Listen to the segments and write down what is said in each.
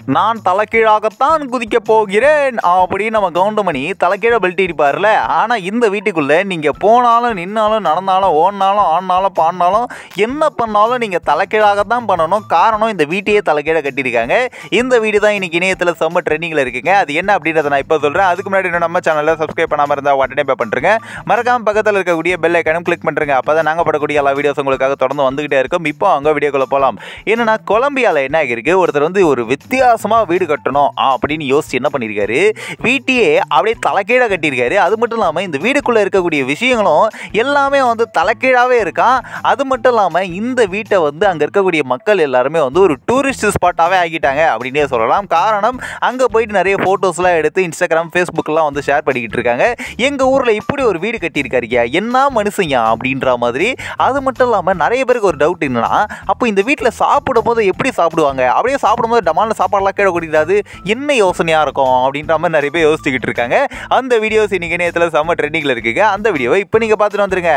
நான் தலைக்கீழாகத்தான் குதிக்க போகிறேன் அப்படின்னு நம்ம கவுண்டமணி தலைக்கீழ பெல்ட் இருப்பார்ல ஆனால் இந்த வீட்டுக்குள்ளே நீங்கள் போனாலும் நின்னாலும் நடந்தாலும் ஓடினாலும் ஆடினாலும் பாடினாலும் என்ன பண்ணாலும் நீங்கள் தலைக்கீழாகத்தான் பண்ணணும் காரணம் இந்த வீட்டையே தலைக்கீழ கட்டியிருக்காங்க இந்த வீடு தான் இன்னைக்கு இணையத்தில் செம்ம ட்ரெண்டிங்கில் இருக்குங்க அது என்ன அப்படின்றத நான் இப்போ சொல்கிறேன் அதுக்கு முன்னாடி இன்னும் நம்ம சேனலில் சப்ஸ்கிரைப் பண்ணாமல் இருந்தால் உடனே பே பண்ணுறேங்க மறக்காம பக்கத்தில் இருக்கக்கூடிய பெல் ஐக்கனும் கிளிக் பண்ணுறேங்க அப்போ தான் நாங்கள் படக்கூடிய எல்லா வீடியோஸ் உங்களுக்காக தொடர்ந்து வந்துகிட்டே இருக்கும் இப்போ அங்கே வீடியோக்குள்ளே போகலாம் என்னன்னா கொலம்பியாவில் என்ன ஆகிருக்கு ஒருத்தர் வந்து ஒரு வித்தியாசமாக வீடு கட்டணும் அப்படின்னு யோசிச்சு என்ன பண்ணியிருக்காரு வீட்டையே அப்படியே தலைக்கீழாக கட்டியிருக்காரு அது மட்டும் இல்லாமல் இந்த வீடுக்குள்ளே இருக்கக்கூடிய விஷயங்களும் எல்லாமே வந்து தலைக்கீழாகவே இருக்கான் அது மட்டும் இல்லாமல் இந்த வீட்டை வந்து அங்கே இருக்கக்கூடிய மக்கள் எல்லாருமே வந்து ஒரு டூரிஸ்ட் ஸ்பாட்டாகவே ஆக்கிட்டாங்க அப்படின்னே சொல்லலாம் காரணம் அங்கே போயிட்டு நிறைய ஃபோட்டோஸ்லாம் எடுத்து இன்ஸ்டாகிராம் ஃபேஸ்புக்கெலாம் வந்து ஷேர் பண்ணிக்கிட்டு இருக்காங்க எங்கள் ஊரில் இப்படி ஒரு வீடு கட்டியிருக்காருயா என்ன மனுஷங்க அப்படின்ற மாதிரி அது மட்டும் இல்லாமல் நிறைய பேருக்கு ஒரு டவுட் என்னன்னா அப்போ இந்த வீட்டில் சாப்பிடும் போது எப்படி சாப்பிடுவாங்க அப்படியே சாப்பிடும்போது டமான சாப்பாடுலாம் கீழே குடிக்காது என்ன யோசனையாக இருக்கும் அப்படின்ற மாதிரி நிறைய பேர் யோசிச்சுக்கிட்டு இருக்காங்க அந்த வீடியோஸ் இன்னைக்கு இணையத்தில் செம்ம ட்ரெண்டிங்கில் இருக்குங்க அந்த வீடியோவை இப்போ நீங்கள் பார்த்துட்டு வந்துருங்க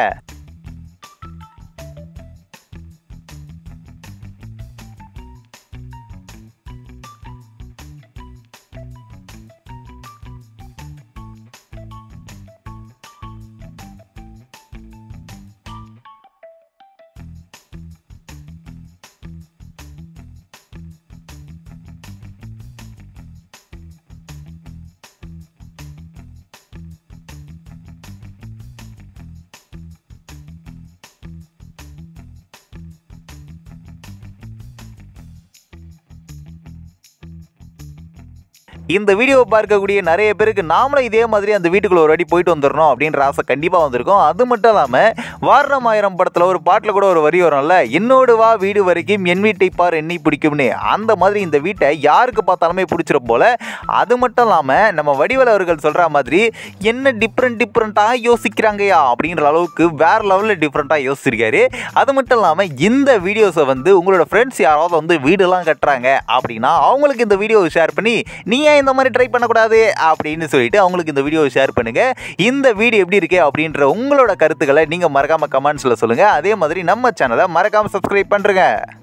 இந்த வீடியோவை பார்க்கக்கூடிய நிறைய பேருக்கு நாமளும் இதே மாதிரி அந்த வீட்டுக்குள்ள ஒரு வாட்டி போயிட்டு வந்துடணும் அப்படின்ற ஆசை கண்டிப்பாக வந்திருக்கும் அது மட்டும் இல்லாமல் வாரணம் ஆயிரம் படத்தில் ஒரு பாட்டில் கூட ஒரு வரி வரும்ல என்னோடு வா வீடு வரைக்கும் என் வீட்டை பார் என்னை பிடிக்கும்னு அந்த மாதிரி இந்த வீட்டை யாருக்கு பார்த்தாலுமே பிடிச்சிரும் போல அது மட்டும் இல்லாமல் நம்ம வடிவல் அவர்கள் சொல்கிற மாதிரி என்ன டிஃப்ரெண்ட் டிஃப்ரெண்ட்டாக யோசிக்கிறாங்கயா அப்படின்ற அளவுக்கு வேற லெவலில் டிஃப்ரெண்ட்டாக யோசிச்சிருக்காரு அது மட்டும் இல்லாமல் இந்த வீடியோஸை வந்து உங்களோட ஃப்ரெண்ட்ஸ் யாராவது வந்து வீடெல்லாம் கட்டுறாங்க அப்படின்னா அவங்களுக்கு இந்த வீடியோவை ஷேர் பண்ணி நீ ஏன் இந்த மாதிரி ட்ரை பண்ணக்கூடாது அப்படின்னு சொல்லிட்டு அவங்களுக்கு இந்த வீடியோவை ஷேர் பண்ணுங்க இந்த வீடியோ எப்படி இருக்கு அப்படின்ற உங்களோட கருத்துக்களை நீங்கள் மறக்காம கமெண்ட்ஸில் சொல்லுங்க அதே மாதிரி நம்ம சேனலை மறக்காம சப்ஸ்கிரைப் பண்ணுறங்க